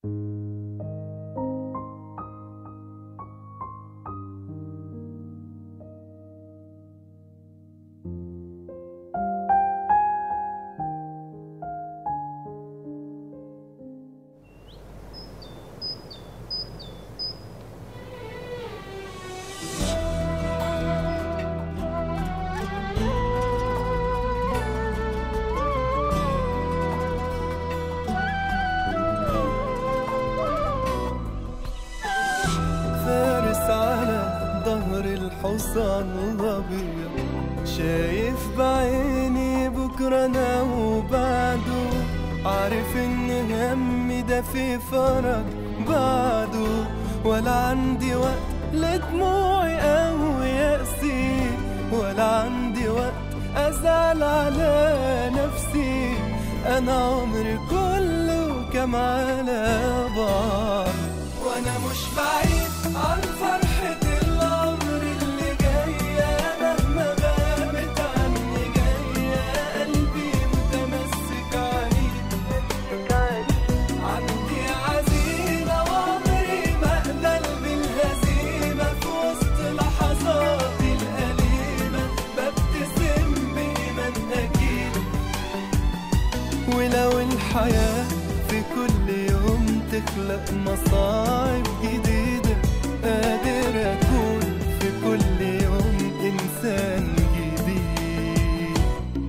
فارس على ظهر الحصان الأبيض شايف بعيني بكرة أنا وبعده عارف إن همي ده في فرج بعده ولا عندي وقت لدموعي أو يأسي ولا عندي وقت أزعل على نفسي أنا عمري كله كم على بعض وانا مش بعيد عن فرحة العمر اللي جاية مهما غابت عني جاية قلبي متمسك عليك عندي عزيمة وعمري ما اقبل بالهزيمة في وسط لحظاتي الأليمة ببتسم بإيمان أكيد ولو الحياة في كل يوم تخلق مصاعب جديدة قادر أكون في كل يوم إنسان جديد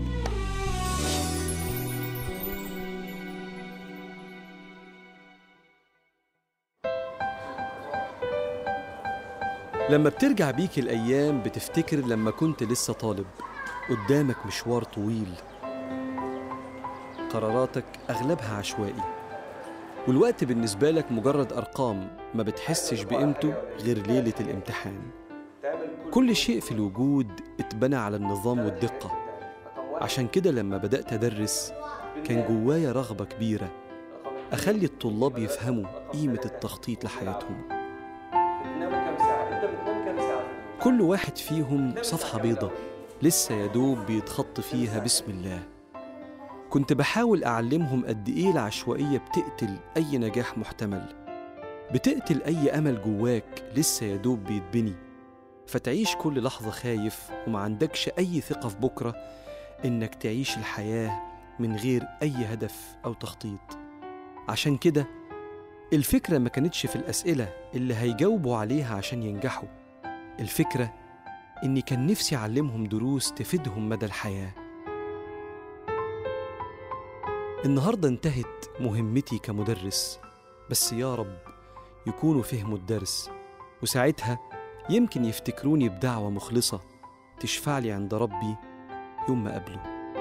لما بترجع بيك الأيام بتفتكر لما كنت لسه طالب قدامك مشوار طويل قراراتك أغلبها عشوائي والوقت بالنسبة لك مجرد أرقام ما بتحسش بقيمته غير ليلة الامتحان كل شيء في الوجود اتبنى على النظام والدقة عشان كده لما بدأت أدرس كان جوايا رغبة كبيرة أخلي الطلاب يفهموا قيمة التخطيط لحياتهم كل واحد فيهم صفحة بيضة لسه يدوب بيتخط فيها بسم الله كنت بحاول أعلمهم قد إيه العشوائية بتقتل أي نجاح محتمل بتقتل أي أمل جواك لسه يدوب بيتبني فتعيش كل لحظة خايف وما عندكش أي ثقة في بكرة إنك تعيش الحياة من غير أي هدف أو تخطيط عشان كده الفكرة ما كانتش في الأسئلة اللي هيجاوبوا عليها عشان ينجحوا الفكرة إني كان نفسي أعلمهم دروس تفيدهم مدى الحياة النهاردة انتهت مهمتي كمدرس بس يا رب يكونوا فهموا الدرس وساعتها يمكن يفتكروني بدعوة مخلصة تشفع لي عند ربي يوم ما قابله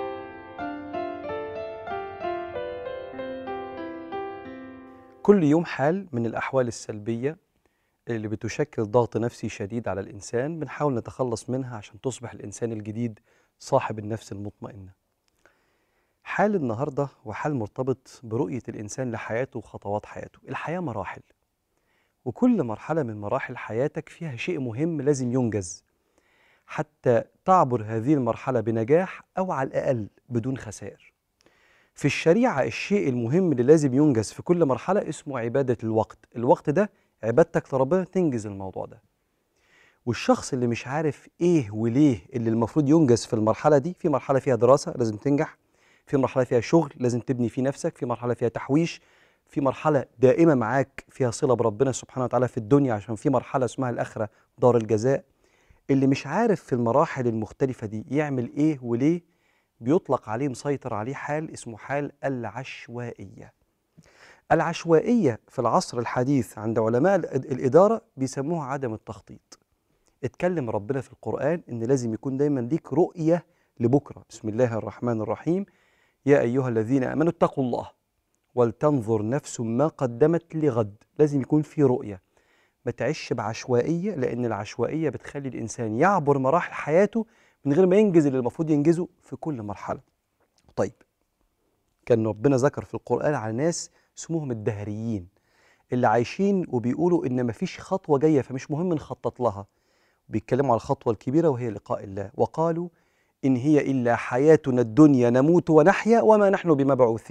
كل يوم حال من الأحوال السلبية اللي بتشكل ضغط نفسي شديد على الإنسان بنحاول نتخلص منها عشان تصبح الإنسان الجديد صاحب النفس المطمئنة حال النهاردة وحال مرتبط برؤية الإنسان لحياته وخطوات حياته الحياة مراحل وكل مرحلة من مراحل حياتك فيها شيء مهم لازم ينجز حتى تعبر هذه المرحلة بنجاح أو على الأقل بدون خسائر في الشريعة الشيء المهم اللي لازم ينجز في كل مرحلة اسمه عبادة الوقت الوقت ده عبادتك لربنا تنجز الموضوع ده والشخص اللي مش عارف ايه وليه اللي المفروض ينجز في المرحلة دي في مرحلة فيها دراسة لازم تنجح في مرحلة فيها شغل لازم تبني فيه نفسك في مرحلة فيها تحويش في مرحلة دائمة معاك فيها صلة بربنا سبحانه وتعالى في الدنيا عشان في مرحلة اسمها الآخرة دار الجزاء اللي مش عارف في المراحل المختلفة دي يعمل ايه وليه بيطلق عليه مسيطر عليه حال اسمه حال العشوائية العشوائية في العصر الحديث عند علماء الإد- الإدارة بيسموها عدم التخطيط اتكلم ربنا في القرآن إن لازم يكون دايما ليك رؤية لبكرة بسم الله الرحمن الرحيم يا أيها الذين آمنوا اتقوا الله ولتنظر نفس ما قدمت لغد لازم يكون في رؤية ما تعيش بعشوائية لأن العشوائية بتخلي الإنسان يعبر مراحل حياته من غير ما ينجز اللي المفروض ينجزه في كل مرحلة طيب كان ربنا ذكر في القرآن على ناس اسمهم الدهريين اللي عايشين وبيقولوا إن مفيش خطوة جاية فمش مهم نخطط لها بيتكلموا على الخطوة الكبيرة وهي لقاء الله وقالوا إن هي إلا حياتنا الدنيا نموت ونحيا وما نحن بمبعوثين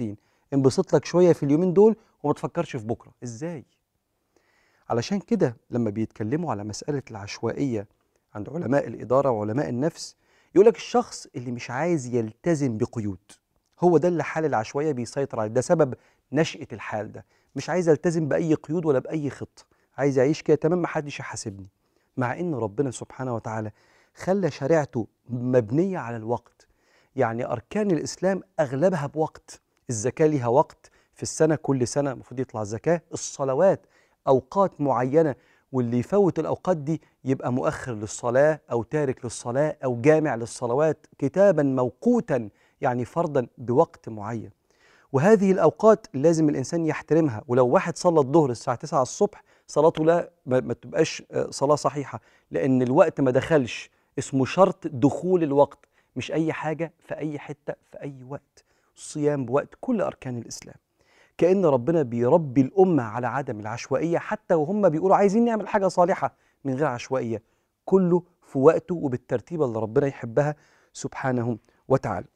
انبسط لك شويه في اليومين دول وما تفكرش في بكره ازاي علشان كده لما بيتكلموا على مساله العشوائيه عند علماء الاداره وعلماء النفس يقول لك الشخص اللي مش عايز يلتزم بقيود هو ده اللي حال العشوائيه بيسيطر عليه ده سبب نشاه الحال ده مش عايز التزم باي قيود ولا باي خطه عايز اعيش كده تمام محدش يحاسبني مع ان ربنا سبحانه وتعالى خلى شريعته مبنيه على الوقت يعني اركان الاسلام اغلبها بوقت الزكاه ليها وقت في السنه كل سنه المفروض يطلع زكاه الصلوات اوقات معينه واللي يفوت الاوقات دي يبقى مؤخر للصلاه او تارك للصلاه او جامع للصلوات كتابا موقوتا يعني فرضا بوقت معين وهذه الاوقات لازم الانسان يحترمها ولو واحد صلى الظهر الساعه 9 الصبح صلاته لا ما, ما تبقاش آه، صلاه صحيحه لان الوقت ما دخلش اسمه شرط دخول الوقت مش اي حاجه في اي حته في اي وقت الصيام بوقت كل اركان الاسلام كأن ربنا بيربي الأمة على عدم العشوائية حتى وهم بيقولوا عايزين نعمل حاجة صالحة من غير عشوائية كله في وقته وبالترتيب اللي ربنا يحبها سبحانه وتعالى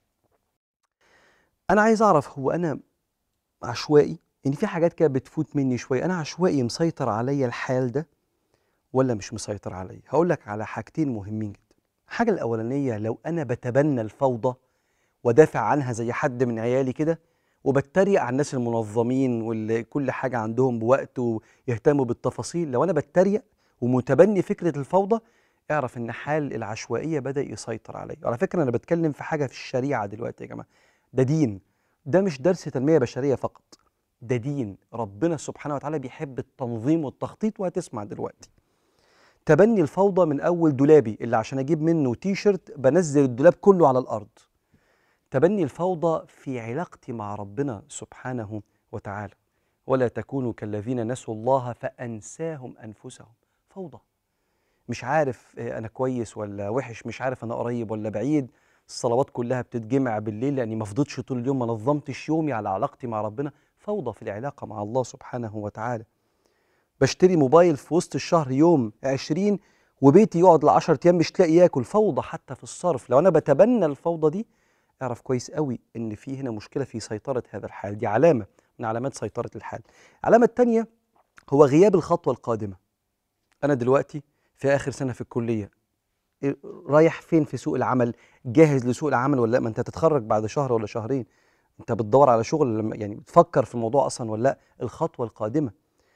أنا عايز أعرف هو أنا عشوائي يعني في حاجات كده بتفوت مني شوية أنا عشوائي مسيطر عليا الحال ده ولا مش مسيطر عليا هقول لك على حاجتين مهمين جدا الحاجة الأولانية لو أنا بتبنى الفوضى ودافع عنها زي حد من عيالي كده وبتريق على الناس المنظمين واللي كل حاجة عندهم بوقت ويهتموا بالتفاصيل لو أنا بتريق ومتبني فكرة الفوضى اعرف إن حال العشوائية بدأ يسيطر عليا على فكرة أنا بتكلم في حاجة في الشريعة دلوقتي يا جماعة ده دين ده مش درس تنمية بشرية فقط ده دين ربنا سبحانه وتعالى بيحب التنظيم والتخطيط وهتسمع دلوقتي تبني الفوضى من أول دولابي اللي عشان أجيب منه تي شيرت بنزل الدولاب كله على الأرض تبني الفوضى في علاقتي مع ربنا سبحانه وتعالى ولا تكونوا كالذين نسوا الله فأنساهم أنفسهم فوضى مش عارف آه، أنا كويس ولا وحش مش عارف أنا قريب ولا بعيد الصلوات كلها بتتجمع بالليل لأني ما فضيتش طول اليوم ما نظمتش يومي على علاقتي مع ربنا فوضى في العلاقة مع الله سبحانه وتعالى بشتري موبايل في وسط الشهر يوم 20 وبيتي يقعد ل 10 ايام مش لاقي ياكل فوضى حتى في الصرف لو انا بتبنى الفوضى دي اعرف كويس قوي ان في هنا مشكله في سيطره هذا الحال دي علامه من علامات سيطره الحال العلامه الثانيه هو غياب الخطوه القادمه انا دلوقتي في اخر سنه في الكليه إيه، رايح فين في سوق العمل جاهز لسوق العمل ولا لا ما انت تتخرج بعد شهر ولا شهرين انت بتدور على شغل لما يعني بتفكر في الموضوع اصلا ولا لا الخطوه القادمه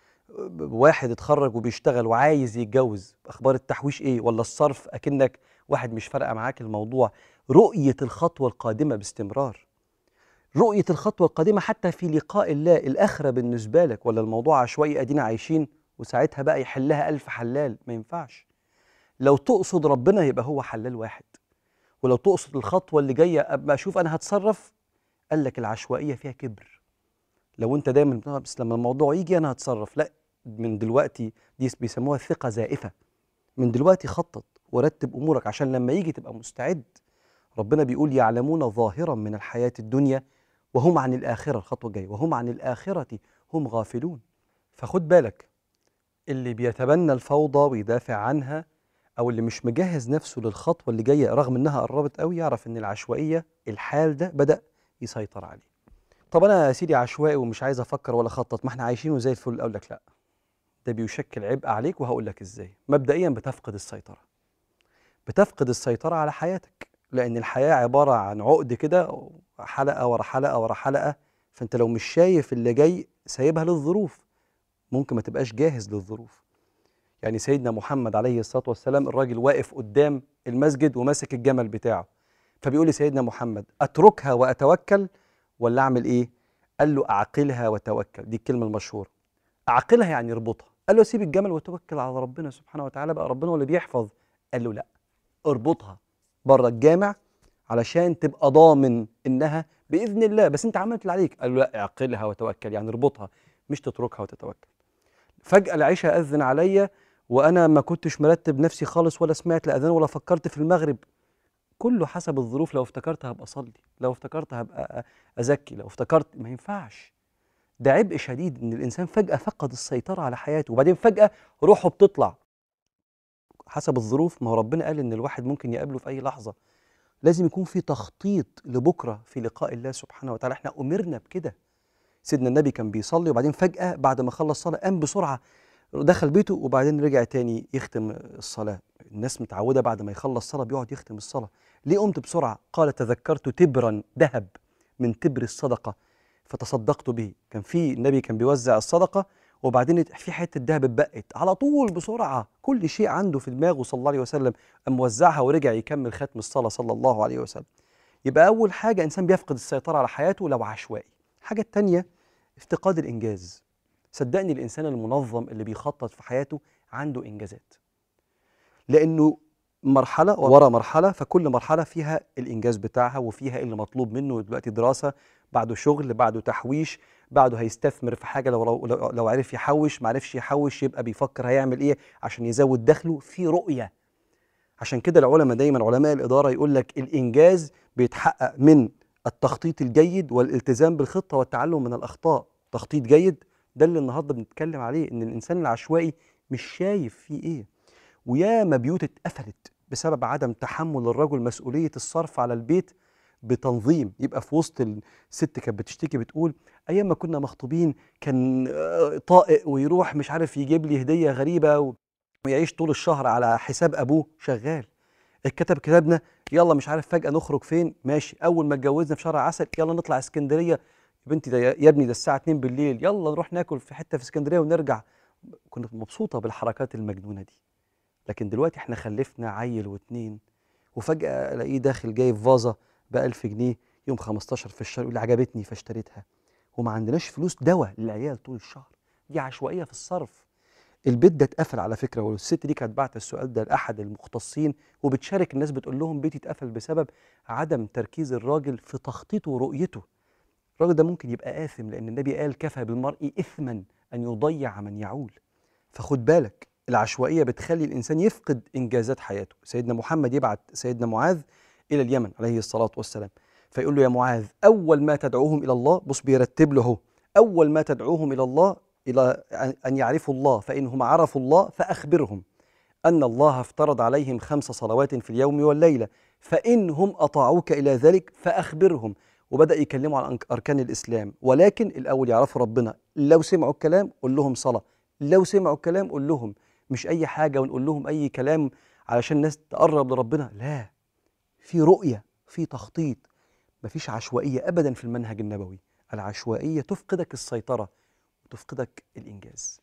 واحد اتخرج وبيشتغل وعايز يتجوز اخبار التحويش ايه ولا الصرف اكنك واحد مش فارقه معاك الموضوع رؤيه الخطوه القادمه باستمرار رؤيه الخطوه القادمه حتى في لقاء الله الاخره بالنسبه لك ولا الموضوع عشوائي ادينا عايشين وساعتها بقى يحلها الف حلال ما ينفعش لو تقصد ربنا يبقى هو حلال واحد ولو تقصد الخطوه اللي جايه ابقى اشوف انا هتصرف قال لك العشوائيه فيها كبر لو انت دايما بتقول بس لما الموضوع يجي انا هتصرف لا من دلوقتي دي بيسموها ثقه زائفه من دلوقتي خطط ورتب امورك عشان لما يجي تبقى مستعد ربنا بيقول يعلمون ظاهرا من الحياه الدنيا وهم عن الاخره الخطوه الجايه وهم عن الاخره هم غافلون فخد بالك اللي بيتبنى الفوضى ويدافع عنها او اللي مش مجهز نفسه للخطوه اللي جايه رغم انها قربت قوي يعرف ان العشوائيه الحال ده بدا يسيطر عليه طب انا يا سيدي عشوائي ومش عايز افكر ولا اخطط ما احنا عايشين زي الفل اقول لك لا ده بيشكل عبء عليك وهقول لك ازاي مبدئيا بتفقد السيطره بتفقد السيطره على حياتك لان الحياه عباره عن عقد كده حلقه ورا حلقه ورا حلقه فانت لو مش شايف اللي جاي سايبها للظروف ممكن ما تبقاش جاهز للظروف يعني سيدنا محمد عليه الصلاه والسلام الراجل واقف قدام المسجد وماسك الجمل بتاعه فبيقول لسيدنا محمد اتركها واتوكل ولا اعمل ايه قال له اعقلها وتوكل دي الكلمه المشهوره اعقلها يعني اربطها قال له سيب الجمل وتوكل على ربنا سبحانه وتعالى بقى ربنا هو اللي بيحفظ قال له لا اربطها بره الجامع علشان تبقى ضامن انها باذن الله بس انت عملت اللي عليك قال له لا اعقلها وتوكل يعني اربطها مش تتركها وتتوكل فجاه العشاء اذن عليا وانا ما كنتش مرتب نفسي خالص ولا سمعت الاذان ولا فكرت في المغرب كله حسب الظروف لو افتكرت هبقى اصلي لو افتكرت هبقى أ- ازكي لو افتكرت ما ينفعش ده عبء شديد ان الانسان فجاه فقد السيطره على حياته وبعدين فجاه روحه بتطلع حسب الظروف ما هو ربنا قال ان الواحد ممكن يقابله في اي لحظه لازم يكون في تخطيط لبكره في لقاء الله سبحانه وتعالى احنا امرنا بكده سيدنا النبي كان بيصلي وبعدين فجأة بعد ما خلص صلاة قام بسرعة دخل بيته وبعدين رجع تاني يختم الصلاة الناس متعودة بعد ما يخلص صلاة بيقعد يختم الصلاة ليه قمت بسرعة قال تذكرت تبرا ذهب من تبر الصدقة فتصدقت به كان في النبي كان بيوزع الصدقة وبعدين في حتة ذهب اتبقت على طول بسرعة كل شيء عنده في دماغه صلى الله عليه وسلم قام وزعها ورجع يكمل ختم الصلاة صلى الله عليه وسلم يبقى أول حاجة إنسان بيفقد السيطرة على حياته لو عشوائي الحاجة التانية افتقاد الإنجاز صدقني الإنسان المنظم اللي بيخطط في حياته عنده إنجازات لأنه مرحلة ورا مرحلة فكل مرحلة فيها الإنجاز بتاعها وفيها اللي مطلوب منه دلوقتي دراسة بعده شغل بعده تحويش بعده هيستثمر في حاجة لو, لو, لو عرف يحوش ما عرفش يحوش يبقى بيفكر هيعمل إيه عشان يزود دخله في رؤية عشان كده العلماء دايما علماء الإدارة يقول لك الإنجاز بيتحقق من التخطيط الجيد والالتزام بالخطة والتعلم من الأخطاء تخطيط جيد ده اللي النهاردة بنتكلم عليه إن الإنسان العشوائي مش شايف فيه إيه وياما بيوت اتقفلت بسبب عدم تحمل الرجل مسؤولية الصرف على البيت بتنظيم يبقى في وسط الست كانت بتشتكي بتقول ايام ما كنا مخطوبين كان آه، طائق ويروح مش عارف يجيب لي هديه غريبه و- ويعيش طول الشهر على حساب ابوه شغال اتكتب كتابنا يلا مش عارف فجاه نخرج فين ماشي اول ما اتجوزنا في شهر عسل يلا نطلع اسكندريه يا بنتي ده يا ابني ده الساعه 2 بالليل يلا نروح ناكل في حته في اسكندريه ونرجع كنت مبسوطه بالحركات المجنونه دي لكن دلوقتي احنا خلفنا عيل واتنين وفجأة الاقيه داخل جايب فازة ب 1000 جنيه يوم 15 في الشهر يقول لي عجبتني فاشتريتها وما عندناش فلوس دواء للعيال طول الشهر دي عشوائية في الصرف البيت ده اتقفل على فكرة والست دي كانت بعت السؤال ده لأحد المختصين وبتشارك الناس بتقول لهم بيتي اتقفل بسبب عدم تركيز الراجل في تخطيطه ورؤيته الراجل ده ممكن يبقى آثم لأن النبي قال كفى بالمرء إثما أن يضيع من يعول فخد بالك العشوائية بتخلي الإنسان يفقد إنجازات حياته سيدنا محمد يبعت سيدنا معاذ إلى اليمن عليه الصلاة والسلام فيقول له يا معاذ أول ما تدعوهم إلى الله بص بيرتب له هو أول ما تدعوهم إلى الله إلى أن يعرفوا الله فإنهم عرفوا الله فأخبرهم أن الله افترض عليهم خمس صلوات في اليوم والليلة فإنهم أطاعوك إلى ذلك فأخبرهم وبدأ يكلموا عن أنك- أركان الإسلام ولكن الأول يعرفوا ربنا لو سمعوا الكلام قول لهم صلاة لو سمعوا الكلام قول لهم مش أي حاجة ونقول لهم أي كلام علشان الناس تقرب لربنا لا في رؤية في تخطيط مفيش عشوائية أبدا في المنهج النبوي العشوائية تفقدك السيطرة وتفقدك الإنجاز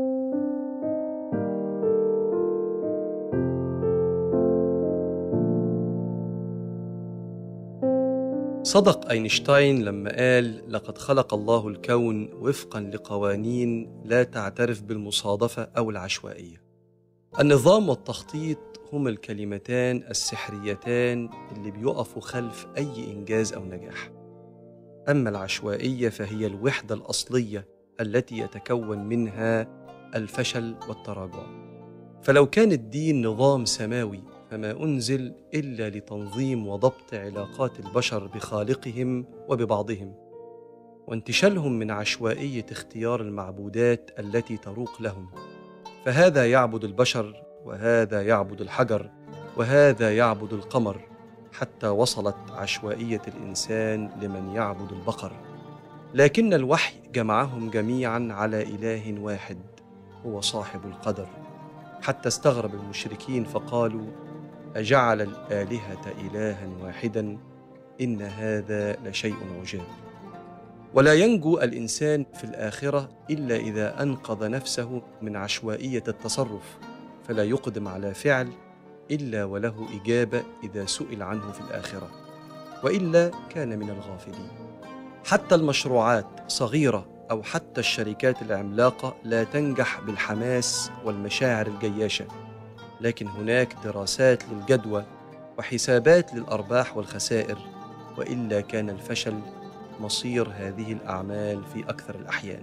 صدق أينشتاين لما قال لقد خلق الله الكون وفقا لقوانين لا تعترف بالمصادفة أو العشوائية النظام والتخطيط هما الكلمتان السحريتان اللي بيقفوا خلف أي إنجاز أو نجاح أما العشوائية فهي الوحدة الأصلية التي يتكون منها الفشل والتراجع فلو كان الدين نظام سماوي فما أنزل إلا لتنظيم وضبط علاقات البشر بخالقهم وببعضهم وانتشالهم من عشوائية اختيار المعبودات التي تروق لهم فهذا يعبد البشر وهذا يعبد الحجر وهذا يعبد القمر حتى وصلت عشوائية الإنسان لمن يعبد البقر لكن الوحي جمعهم جميعا على إله واحد هو صاحب القدر حتى استغرب المشركين فقالوا اجعل الالهه الها واحدا ان هذا لشيء عجاب ولا ينجو الانسان في الاخره الا اذا انقذ نفسه من عشوائيه التصرف فلا يقدم على فعل الا وله اجابه اذا سئل عنه في الاخره والا كان من الغافلين حتى المشروعات صغيره او حتى الشركات العملاقه لا تنجح بالحماس والمشاعر الجياشه لكن هناك دراسات للجدوى وحسابات للارباح والخسائر والا كان الفشل مصير هذه الاعمال في اكثر الاحيان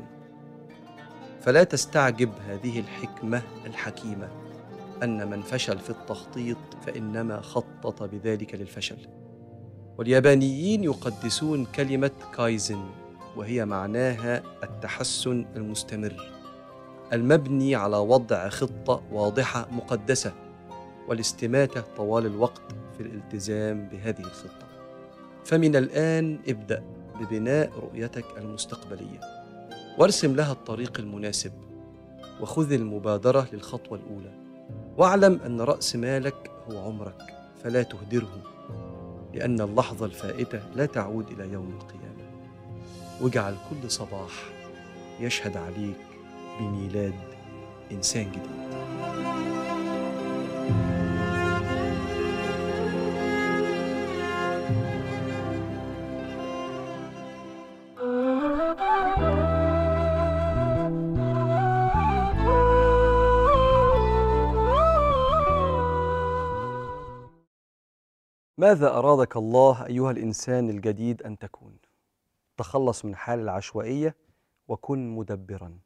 فلا تستعجب هذه الحكمه الحكيمه ان من فشل في التخطيط فانما خطط بذلك للفشل واليابانيين يقدسون كلمه كايزن وهي معناها التحسن المستمر المبني على وضع خطه واضحه مقدسه والاستماته طوال الوقت في الالتزام بهذه الخطه فمن الان ابدا ببناء رؤيتك المستقبلية وارسم لها الطريق المناسب وخذ المبادرة للخطوة الأولى واعلم أن رأس مالك هو عمرك فلا تهدره لأن اللحظة الفائتة لا تعود إلى يوم القيامة واجعل كل صباح يشهد عليك بميلاد إنسان جديد ماذا أرادك الله أيها الإنسان الجديد أن تكون؟ تخلص من حال العشوائية وكن مدبرا.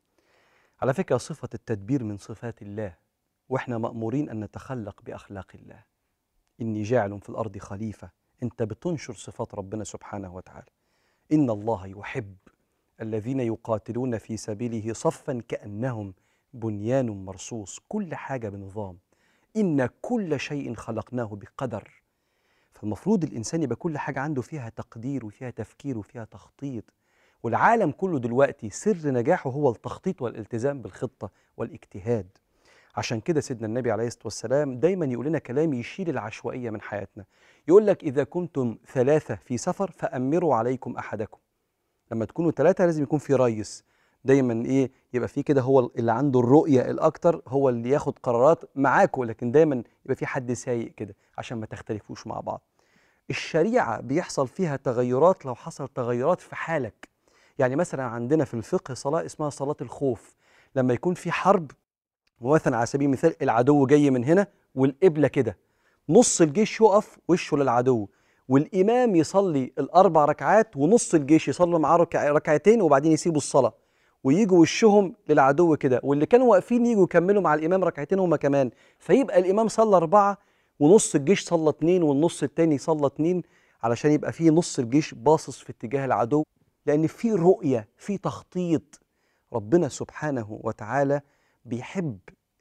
على فكرة صفة التدبير من صفات الله وإحنا مأمورين أن نتخلق بأخلاق الله. إني جاعل في الأرض خليفة، أنت بتنشر صفات ربنا سبحانه وتعالى. إن الله يحب الذين يقاتلون في سبيله صفا كأنهم بنيان مرصوص، كل حاجة بنظام. إن كل شيء خلقناه بقدر. فالمفروض الانسان يبقى كل حاجه عنده فيها تقدير وفيها تفكير وفيها تخطيط والعالم كله دلوقتي سر نجاحه هو التخطيط والالتزام بالخطه والاجتهاد عشان كده سيدنا النبي عليه الصلاه والسلام دايما يقول لنا كلام يشيل العشوائيه من حياتنا يقول لك اذا كنتم ثلاثه في سفر فامروا عليكم احدكم لما تكونوا ثلاثه لازم يكون في ريس دايما ايه يبقى في كده هو اللي عنده الرؤيه الاكتر هو اللي ياخد قرارات معاكم لكن دايما يبقى في حد سايق كده عشان ما تختلفوش مع بعض الشريعه بيحصل فيها تغيرات لو حصل تغيرات في حالك يعني مثلا عندنا في الفقه صلاه اسمها صلاه الخوف لما يكون في حرب ومثلا على سبيل المثال العدو جاي من هنا والقبله كده نص الجيش يقف وشه للعدو والامام يصلي الاربع ركعات ونص الجيش يصلي معاه ركع ركعتين وبعدين يسيبوا الصلاه ويجوا وشهم للعدو كده واللي كانوا واقفين يجوا يكملوا مع الامام ركعتين هما كمان فيبقى الامام صلى اربعه ونص الجيش صلى اتنين والنص التاني صلى اتنين علشان يبقى فيه نص الجيش باصص في اتجاه العدو لان في رؤيه في تخطيط ربنا سبحانه وتعالى بيحب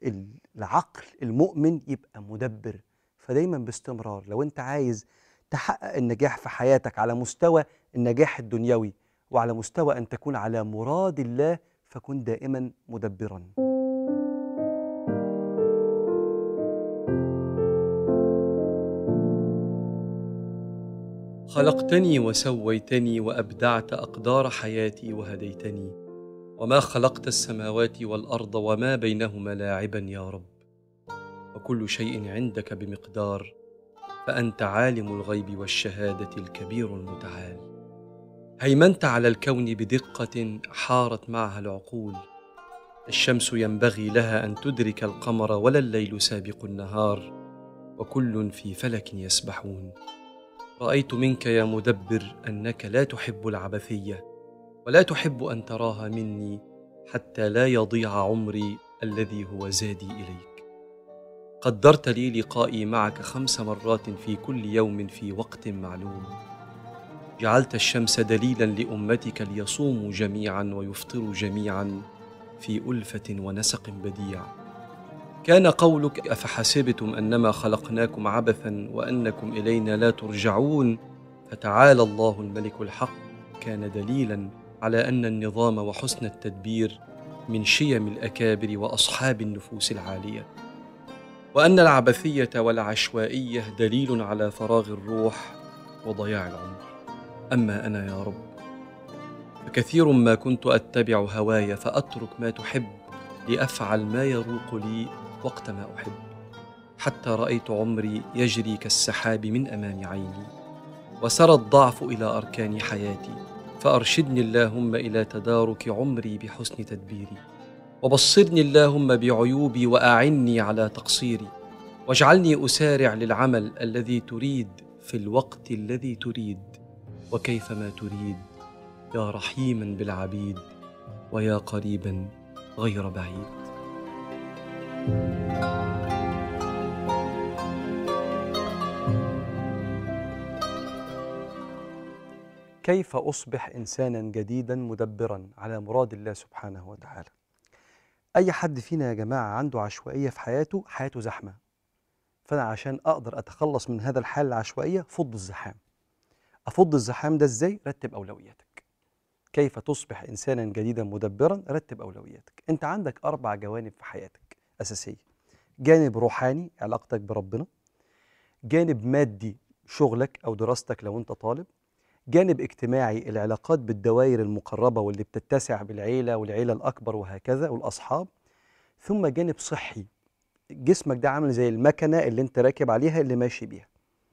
العقل المؤمن يبقى مدبر فدايما باستمرار لو انت عايز تحقق النجاح في حياتك على مستوى النجاح الدنيوي وعلى مستوى ان تكون على مراد الله فكن دائما مدبرا خلقتني وسويتني وابدعت اقدار حياتي وهديتني وما خلقت السماوات والارض وما بينهما لاعبا يا رب وكل شيء عندك بمقدار فانت عالم الغيب والشهاده الكبير المتعال هيمنت على الكون بدقه حارت معها العقول الشمس ينبغي لها ان تدرك القمر ولا الليل سابق النهار وكل في فلك يسبحون رايت منك يا مدبر انك لا تحب العبثيه ولا تحب ان تراها مني حتى لا يضيع عمري الذي هو زادي اليك قدرت لي لقائي معك خمس مرات في كل يوم في وقت معلوم جعلت الشمس دليلا لامتك ليصوموا جميعا ويفطروا جميعا في الفه ونسق بديع كان قولك افحسبتم انما خلقناكم عبثا وانكم الينا لا ترجعون فتعالى الله الملك الحق كان دليلا على ان النظام وحسن التدبير من شيم الاكابر واصحاب النفوس العاليه وان العبثيه والعشوائيه دليل على فراغ الروح وضياع العمر اما انا يا رب فكثير ما كنت اتبع هواي فاترك ما تحب لافعل ما يروق لي وقت ما احب حتى رايت عمري يجري كالسحاب من امام عيني وسرى الضعف الى اركان حياتي فارشدني اللهم الى تدارك عمري بحسن تدبيري وبصرني اللهم بعيوبي واعني على تقصيري واجعلني اسارع للعمل الذي تريد في الوقت الذي تريد وكيفما تريد يا رحيما بالعبيد ويا قريبا غير بعيد كيف اصبح انسانا جديدا مدبرا على مراد الله سبحانه وتعالى اي حد فينا يا جماعه عنده عشوائيه في حياته حياته زحمه فانا عشان اقدر اتخلص من هذا الحال العشوائيه فض الزحام افض الزحام ده ازاي رتب اولوياتك كيف تصبح انسانا جديدا مدبرا رتب اولوياتك انت عندك اربع جوانب في حياتك اساسيه جانب روحاني علاقتك بربنا جانب مادي شغلك او دراستك لو انت طالب جانب اجتماعي العلاقات بالدوائر المقربه واللي بتتسع بالعيله والعيله الاكبر وهكذا والاصحاب ثم جانب صحي جسمك ده عامل زي المكنه اللي انت راكب عليها اللي ماشي بيها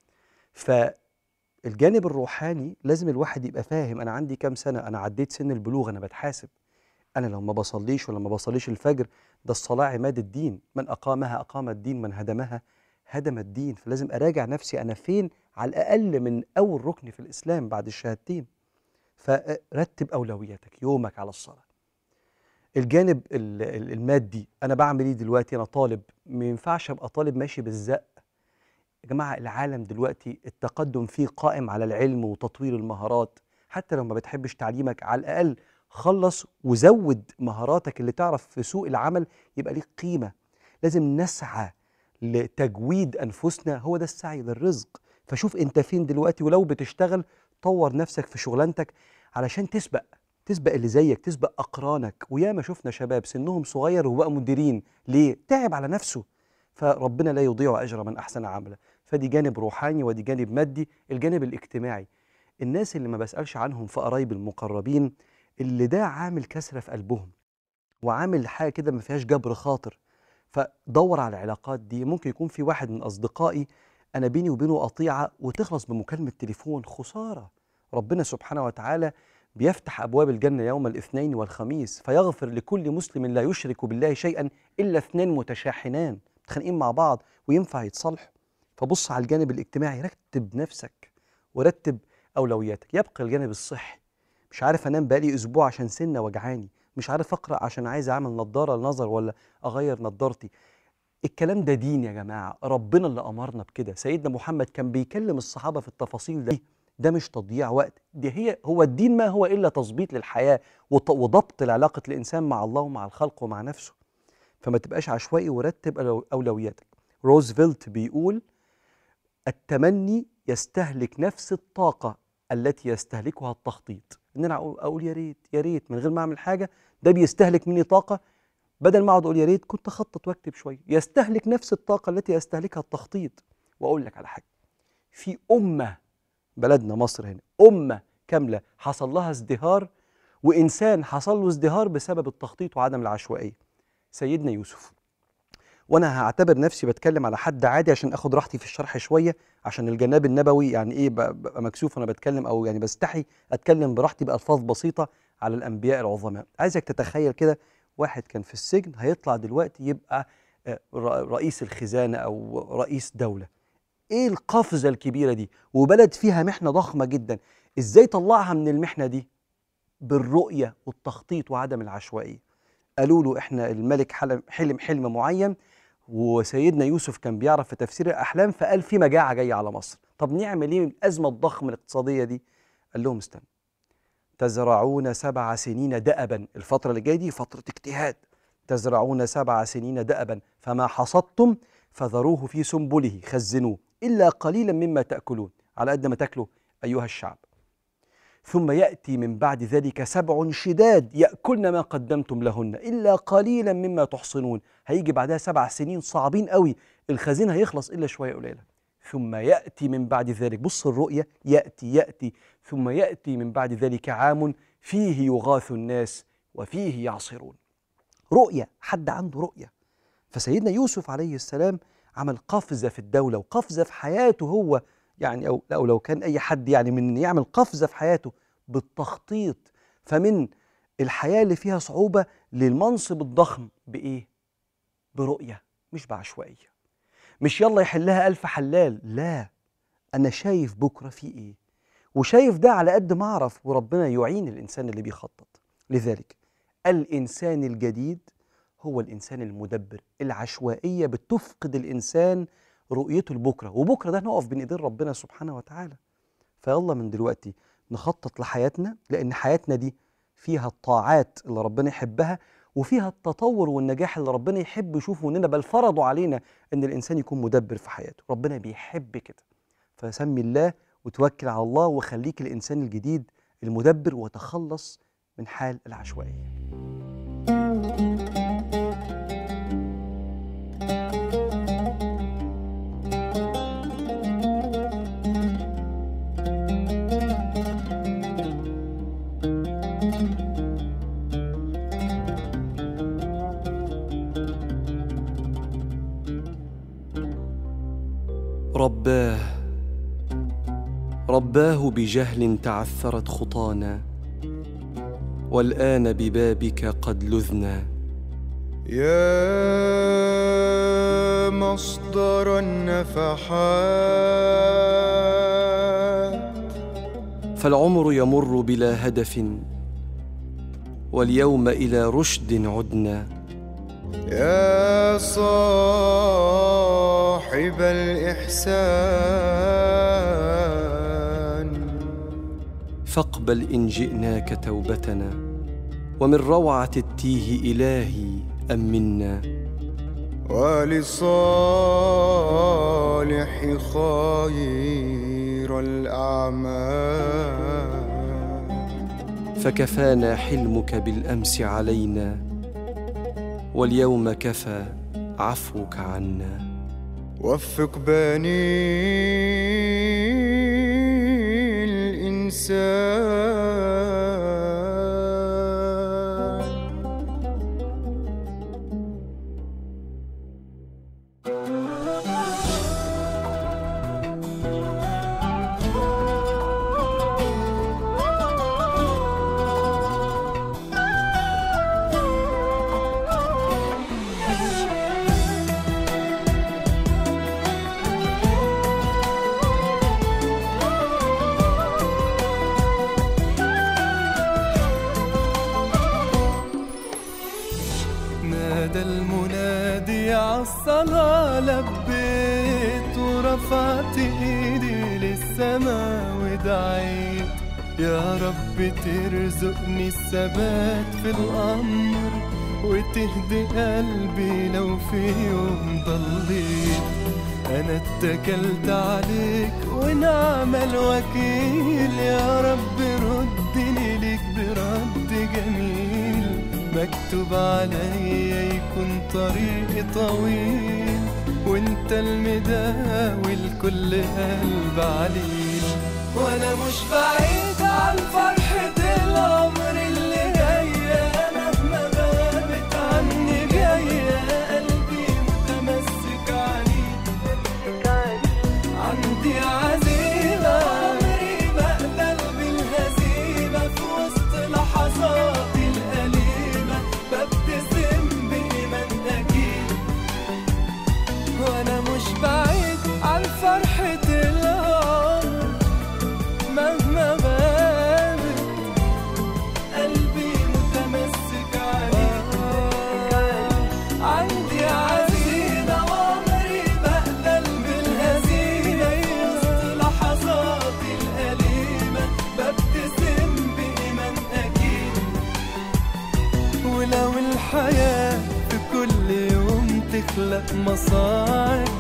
فالجانب الروحاني لازم الواحد يبقى فاهم انا عندي كام سنه انا عديت سن البلوغ انا بتحاسب انا لو ما بصليش ولا ما بصليش الفجر ده الصلاه عماد الدين من اقامها اقام الدين من هدمها هدم الدين فلازم اراجع نفسي انا فين على الاقل من اول ركن في الاسلام بعد الشهادتين فرتب اولوياتك يومك على الصلاه الجانب ال- ال- المادي انا بعمل ايه دلوقتي انا طالب ما ينفعش ابقى طالب ماشي بالزق يا جماعه العالم دلوقتي التقدم فيه قائم على العلم وتطوير المهارات حتى لو ما بتحبش تعليمك على الاقل خلص وزود مهاراتك اللي تعرف في سوق العمل يبقى ليك قيمه لازم نسعى لتجويد انفسنا هو ده السعي للرزق فشوف انت فين دلوقتي ولو بتشتغل طور نفسك في شغلانتك علشان تسبق تسبق اللي زيك تسبق اقرانك وياما شفنا شباب سنهم صغير وبقى مديرين ليه تعب على نفسه فربنا لا يضيع اجر من احسن عملا فدي جانب روحاني ودي جانب مادي الجانب الاجتماعي الناس اللي ما بسالش عنهم في قرايب المقربين اللي ده عامل كسره في قلبهم وعامل حاجه كده ما فيهاش جبر خاطر فدور على العلاقات دي ممكن يكون في واحد من اصدقائي انا بيني وبينه قطيعه وتخلص بمكالمه تليفون خساره ربنا سبحانه وتعالى بيفتح ابواب الجنه يوم الاثنين والخميس فيغفر لكل مسلم لا يشرك بالله شيئا الا اثنين متشاحنان متخانقين مع بعض وينفع يتصالحوا فبص على الجانب الاجتماعي رتب نفسك ورتب اولوياتك يبقى الجانب الصحي مش عارف انام بقالي اسبوع عشان سنه وجعاني مش عارف اقرا عشان عايز اعمل نظاره لنظر ولا اغير نظارتي الكلام ده دين يا جماعه ربنا اللي امرنا بكده سيدنا محمد كان بيكلم الصحابه في التفاصيل ده ده مش تضييع وقت دي هي هو الدين ما هو الا تظبيط للحياه وط- وضبط لعلاقه الانسان مع الله ومع الخلق ومع نفسه فما تبقاش عشوائي ورتب أولو- اولوياتك روزفلت بيقول التمني يستهلك نفس الطاقه التي يستهلكها التخطيط ان انا اقول أقول يا ريت يا ريت من غير ما اعمل حاجه ده بيستهلك مني طاقه بدل ما اقعد اقول يا ريت كنت اخطط واكتب شويه يستهلك نفس الطاقه التي يستهلكها التخطيط واقول لك على حاجه في امه بلدنا مصر هنا امه كامله حصل لها ازدهار وانسان حصل له ازدهار بسبب التخطيط وعدم العشوائيه سيدنا يوسف وانا هعتبر نفسي بتكلم على حد عادي عشان اخد راحتي في الشرح شويه عشان الجناب النبوي يعني ايه ب- ببقى مكسوف وانا بتكلم او يعني بستحي اتكلم براحتي بالفاظ بسيطه على الانبياء العظماء عايزك تتخيل كده واحد كان في السجن هيطلع دلوقتي يبقى آه، ر- رئيس الخزانه او رئيس دوله ايه القفزه الكبيره دي وبلد فيها محنه ضخمه جدا ازاي طلعها من المحنه دي بالرؤيه والتخطيط وعدم العشوائيه قالوا له احنا الملك حلم حلم حلم معين وسيدنا يوسف كان بيعرف في تفسير الاحلام فقال في مجاعه جايه على مصر طب نعمل ايه من الازمه الضخمه الاقتصاديه دي قال لهم استنى تزرعون سبع سنين دأبا الفترة اللي جاية دي فترة اجتهاد تزرعون سبع سنين دأبا فما حصدتم فذروه في سنبله خزنوه إلا قليلا مما تأكلون على قد ما تاكلوا أيها الشعب ثم يأتي من بعد ذلك سبع شداد يأكلن ما قدمتم لهن إلا قليلا مما تحصنون هيجي بعدها سبع سنين صعبين قوي الخزين هيخلص إلا شوية قليلة ثم يأتي من بعد ذلك بص الرؤية يأتي يأتي ثم يأتي من بعد ذلك عام فيه يغاث الناس وفيه يعصرون رؤية حد عنده رؤية فسيدنا يوسف عليه السلام عمل قفزة في الدولة وقفزة في حياته هو يعني أو, أو لو كان أي حد يعني من يعمل قفزة في حياته بالتخطيط فمن الحياة اللي فيها صعوبة للمنصب الضخم بإيه؟ برؤية مش بعشوائية مش يلا يحلها ألف حلال لا أنا شايف بكرة في إيه وشايف ده على قد ما أعرف وربنا يعين الإنسان اللي بيخطط لذلك الإنسان الجديد هو الإنسان المدبر العشوائية بتفقد الإنسان رؤيته لبكرة وبكرة ده نقف بين إيدين ربنا سبحانه وتعالى فيلا من دلوقتي نخطط لحياتنا لأن حياتنا دي فيها الطاعات اللي ربنا يحبها وفيها التطور والنجاح اللي ربنا يحب يشوفه مننا بل فرضوا علينا ان الانسان يكون مدبر في حياته ربنا بيحب كده فسمي الله وتوكل على الله وخليك الإنسان الجديد المدبر وتخلص من حال العشوائية رباه رباه بجهل تعثرت خطانا والآن ببابك قد لذنا يا مصدر النفحات فالعمر يمر بلا هدف واليوم إلى رشد عدنا يا صاحب الإحسان فاقبل إن جئناك توبتنا ومن روعة التيه إلهي أمنا ولصالح خير الأعمال فكفانا حلمك بالأمس علينا واليوم كفى عفوك عنا وفق بني الإنسان نادى المنادي عالصلاة لبيت ورفعت ايدي للسما ودعيت يا رب ترزقني الثبات في الأمر وتهدي قلبي لو في يوم ضليت أنا اتكلت عليك ونعم الوكيل يا رب ردني ليك برد جميل مكتوب عليا يكون طريقي طويل وانت المداوي لكل قلب عليل وانا مش بعيد عن فرحة العمر اللي جاية مهما غابت عني جاية قلبي متمسك عليك عندي عزيمة عمري بقبل بالهزيمة في وسط لحظاتي الأليمة ببتسم بإيمان أكيد وأنا مش بعيد عن فرحة العمر مهما غابت قلبي متمسك عليك عندي عزيمة وعمري بقبل بالهزيمة في وسط لحظاتي الأليمة ببتسم بإيمان أكيد ولو الحياة في كل يوم تخلق مصاعب